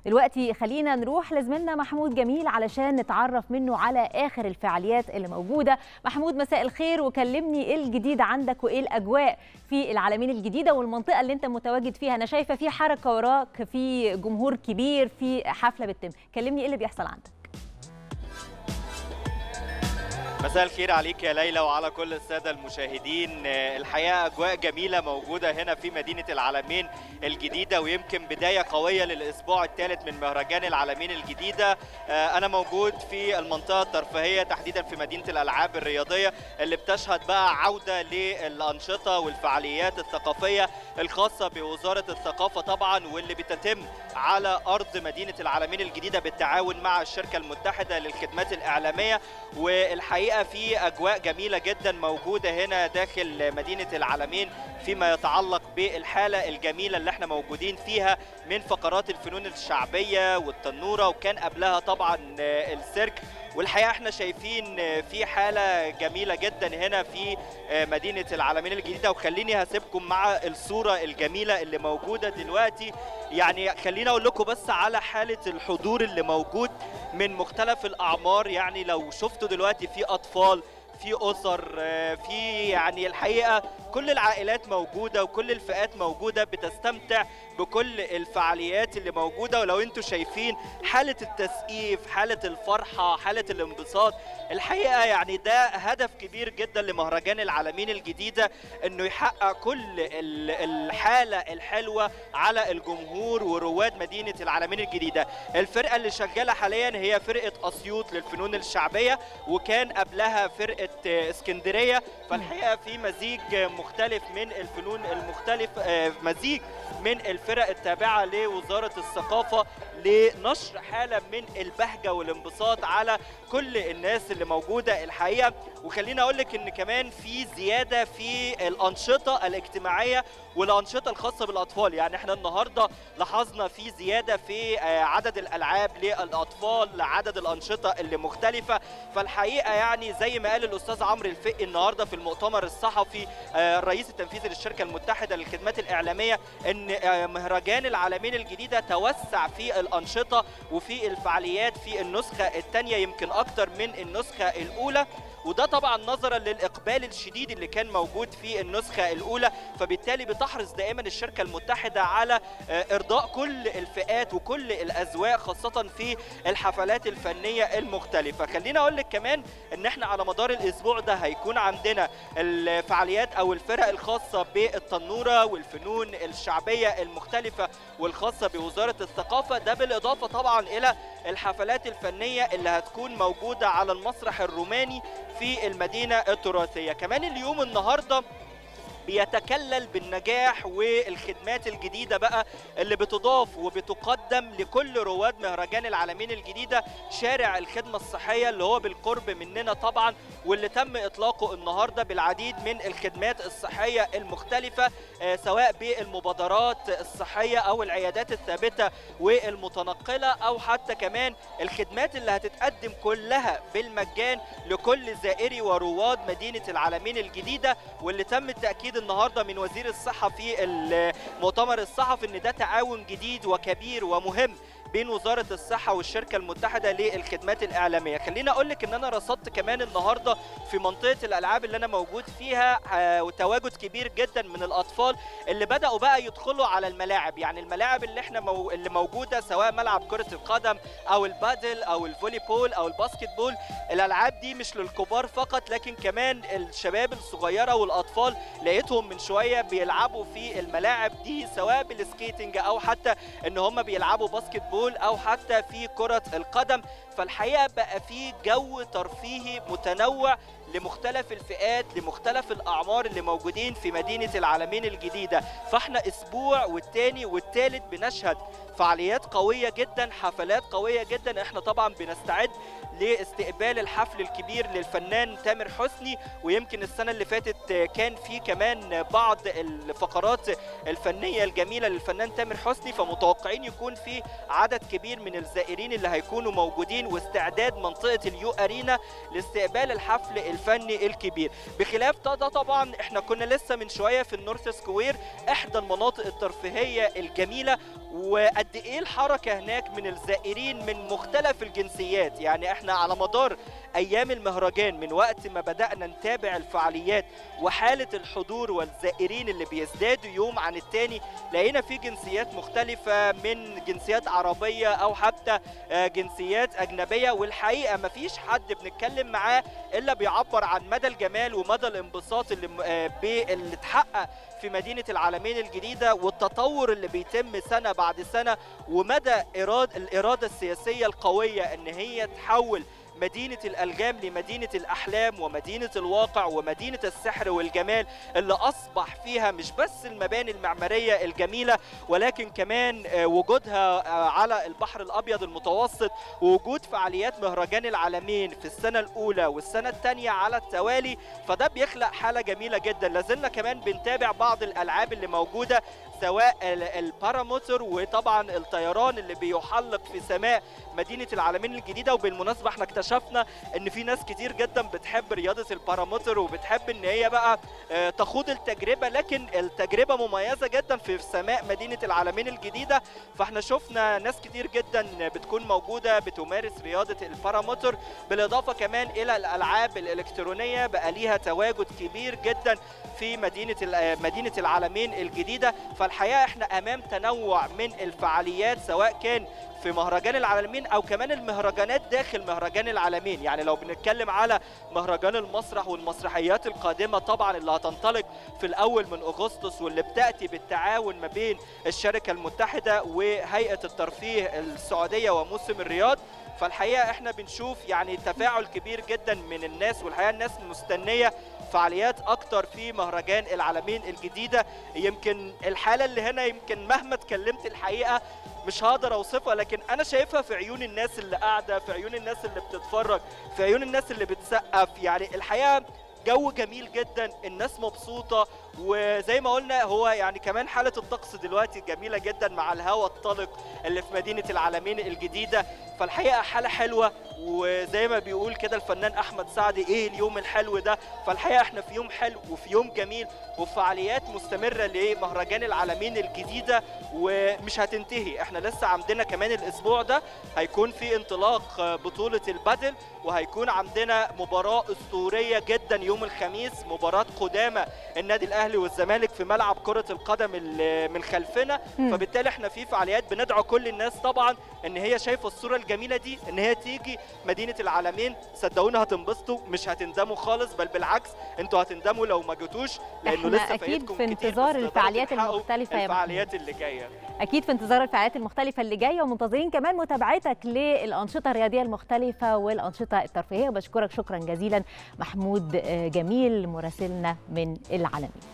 دلوقتي خلينا نروح لزميلنا محمود جميل علشان نتعرف منه على اخر الفعاليات اللي موجوده محمود مساء الخير وكلمني ايه الجديد عندك وايه الاجواء في العالمين الجديده والمنطقه اللي انت متواجد فيها انا شايفه في حركه وراك في جمهور كبير في حفله بتتم كلمني ايه اللي بيحصل عندك مساء الخير عليك يا ليلى وعلى كل الساده المشاهدين الحقيقه اجواء جميله موجوده هنا في مدينه العالمين الجديده ويمكن بدايه قويه للاسبوع الثالث من مهرجان العالمين الجديده انا موجود في المنطقه الترفيهيه تحديدا في مدينه الالعاب الرياضيه اللي بتشهد بقى عوده للانشطه والفعاليات الثقافيه الخاصه بوزاره الثقافه طبعا واللي بتتم على ارض مدينه العالمين الجديده بالتعاون مع الشركه المتحده للخدمات الاعلاميه والحقيقه في اجواء جميله جدا موجوده هنا داخل مدينه العالمين فيما يتعلق بالحاله الجميله اللي احنا موجودين فيها من فقرات الفنون الشعبيه والتنوره وكان قبلها طبعا السيرك والحقيقه احنا شايفين في حاله جميله جدا هنا في مدينه العالمين الجديده وخليني هسيبكم مع الصوره الجميله اللي موجوده دلوقتي يعني خليني اقول لكم بس على حاله الحضور اللي موجود من مختلف الاعمار يعني لو شفتوا دلوقتي في اطفال في اسر في يعني الحقيقه كل العائلات موجوده وكل الفئات موجوده بتستمتع بكل الفعاليات اللي موجوده ولو انتم شايفين حاله التسقيف حاله الفرحه حاله الانبساط الحقيقه يعني ده هدف كبير جدا لمهرجان العالمين الجديده انه يحقق كل الحاله الحلوه على الجمهور ورواد مدينه العالمين الجديده الفرقه اللي شغاله حاليا هي فرقه اسيوط للفنون الشعبيه وكان قبلها فرقه اسكندريه فالحقيقه في مزيج مختلف من الفنون المختلف مزيج من الفرق التابعه لوزاره الثقافه لنشر حاله من البهجه والانبساط على كل الناس اللي موجوده الحقيقه وخليني اقول لك ان كمان في زياده في الانشطه الاجتماعيه والانشطه الخاصه بالاطفال يعني احنا النهارده لاحظنا في زياده في عدد الالعاب للاطفال عدد الانشطه اللي مختلفه فالحقيقه يعني زي ما قال الاستاذ عمرو الفقي النهارده في المؤتمر الصحفي الرئيس التنفيذي للشركه المتحده للخدمات الاعلاميه ان مهرجان العالمين الجديده توسع في الانشطه وفي الفعاليات في النسخه الثانيه يمكن اكتر من النسخه الاولى وده طبعا نظرا للاقبال الشديد اللي كان موجود في النسخه الاولى فبالتالي بتحرص دائما الشركه المتحده على ارضاء كل الفئات وكل الاذواق خاصه في الحفلات الفنيه المختلفه خليني اقول لك كمان ان احنا على مدار الاسبوع ده هيكون عندنا الفعاليات او الفرق الخاصه بالتنوره والفنون الشعبيه المختلفه والخاصه بوزاره الثقافه ده بالاضافه طبعا الى الحفلات الفنيه اللي هتكون موجوده على المسرح الروماني في المدينه التراثيه كمان اليوم النهارده بيتكلل بالنجاح والخدمات الجديدة بقى اللي بتضاف وبتقدم لكل رواد مهرجان العالمين الجديدة شارع الخدمة الصحية اللي هو بالقرب مننا طبعا واللي تم إطلاقه النهاردة بالعديد من الخدمات الصحية المختلفة سواء بالمبادرات الصحية أو العيادات الثابتة والمتنقلة أو حتى كمان الخدمات اللي هتتقدم كلها بالمجان لكل زائري ورواد مدينة العالمين الجديدة واللي تم التأكيد النهارده من وزير الصحه في المؤتمر الصحفي ان ده تعاون جديد وكبير ومهم بين وزاره الصحه والشركه المتحده للخدمات الاعلاميه خليني اقول لك ان انا رصدت كمان النهارده في منطقه الالعاب اللي انا موجود فيها تواجد كبير جدا من الاطفال اللي بداوا بقى يدخلوا على الملاعب يعني الملاعب اللي احنا مو... اللي موجوده سواء ملعب كره القدم او البادل او الفولي بول او الباسكت بول الالعاب دي مش للكبار فقط لكن كمان الشباب الصغيره والاطفال لقيتهم من شويه بيلعبوا في الملاعب دي سواء بالسكيتنج او حتى ان هم بيلعبوا باسكت بول او حتى في كره القدم فالحقيقه بقى في جو ترفيهي متنوع لمختلف الفئات لمختلف الاعمار اللي موجودين في مدينه العالمين الجديده فاحنا اسبوع والتاني والتالت بنشهد فعاليات قويه جدا حفلات قويه جدا احنا طبعا بنستعد لاستقبال الحفل الكبير للفنان تامر حسني ويمكن السنه اللي فاتت كان في كمان بعض الفقرات الفنيه الجميله للفنان تامر حسني فمتوقعين يكون في عدد عدد كبير من الزائرين اللي هيكونوا موجودين واستعداد منطقه اليو ارينا لاستقبال الحفل الفني الكبير بخلاف ده طبعا احنا كنا لسه من شويه في النورث سكوير احدى المناطق الترفيهيه الجميله وقد ايه الحركه هناك من الزائرين من مختلف الجنسيات يعني احنا على مدار ايام المهرجان من وقت ما بدانا نتابع الفعاليات وحاله الحضور والزائرين اللي بيزدادوا يوم عن التاني لقينا في جنسيات مختلفه من جنسيات عربيه او حتى جنسيات اجنبيه والحقيقه ما فيش حد بنتكلم معاه الا بيعبر عن مدى الجمال ومدى الانبساط اللي اللي اتحقق في مدينة العالمين الجديدة والتطور اللي بيتم سنة بعد سنة ومدى إراد الإرادة السياسية القوية إن هي تحول مدينة الألجام لمدينة الأحلام ومدينة الواقع ومدينة السحر والجمال اللي أصبح فيها مش بس المباني المعمارية الجميلة ولكن كمان وجودها على البحر الأبيض المتوسط ووجود فعاليات مهرجان العالمين في السنة الأولى والسنة الثانية على التوالي فده بيخلق حالة جميلة جدا لازلنا كمان بنتابع بعض الألعاب اللي موجودة سواء الباراموتر وطبعا الطيران اللي بيحلق في سماء مدينه العالمين الجديده وبالمناسبه احنا اكتشفنا ان في ناس كتير جدا بتحب رياضه الباراموتر وبتحب ان هي بقى تخوض التجربه لكن التجربه مميزه جدا في سماء مدينه العالمين الجديده فاحنا شفنا ناس كتير جدا بتكون موجوده بتمارس رياضه الباراموتر بالاضافه كمان الى الالعاب الالكترونيه بقى ليها تواجد كبير جدا في مدينه مدينه العالمين الجديده فالحقيقه احنا امام تنوع من الفعاليات سواء كان في مهرجان العالمين او كمان المهرجانات داخل مهرجان العالمين يعني لو بنتكلم على مهرجان المسرح والمسرحيات القادمه طبعا اللي هتنطلق في الاول من اغسطس واللي بتاتي بالتعاون ما بين الشركه المتحده وهيئه الترفيه السعوديه وموسم الرياض فالحقيقه احنا بنشوف يعني تفاعل كبير جدا من الناس والحقيقه الناس مستنيه فعاليات اكتر في مهرجان العالمين الجديده يمكن الحاله اللي هنا يمكن مهما اتكلمت الحقيقه مش هقدر اوصفها لكن انا شايفها في عيون الناس اللي قاعده في عيون الناس اللي بتتفرج في عيون الناس اللي بتسقف يعني الحقيقه جو جميل جدا الناس مبسوطة وزي ما قلنا هو يعني كمان حالة الطقس دلوقتي جميلة جدا مع الهواء الطلق اللي في مدينة العالمين الجديدة فالحقيقة حالة حلوة وزي ما بيقول كده الفنان أحمد سعد إيه اليوم الحلو ده فالحقيقة احنا في يوم حلو وفي يوم جميل وفعاليات مستمرة لمهرجان العالمين الجديدة ومش هتنتهي احنا لسه عندنا كمان الأسبوع ده هيكون في انطلاق بطولة البادل وهيكون عندنا مباراة أسطورية جدا يوم الخميس مباراة قدامى النادي الأهلي والزمالك في ملعب كرة القدم اللي من خلفنا مم. فبالتالي احنا في فعاليات بندعو كل الناس طبعا ان هي شايفة الصورة الجميلة دي ان هي تيجي مدينة العالمين صدقونا هتنبسطوا مش هتندموا خالص بل بالعكس انتوا هتندموا لو ما جيتوش لانه احنا لسه أكيد فايتكم في كتير انتظار بس تقدروا الفعاليات تلحقوا المختلفة يا الفعاليات اللي جايه اكيد في انتظار الفعاليات المختلفه اللي جايه ومنتظرين كمان متابعتك للانشطه الرياضيه المختلفه والانشطه الترفيهيه وبشكرك شكرا جزيلا محمود آه، جميل مراسلنا من العالمين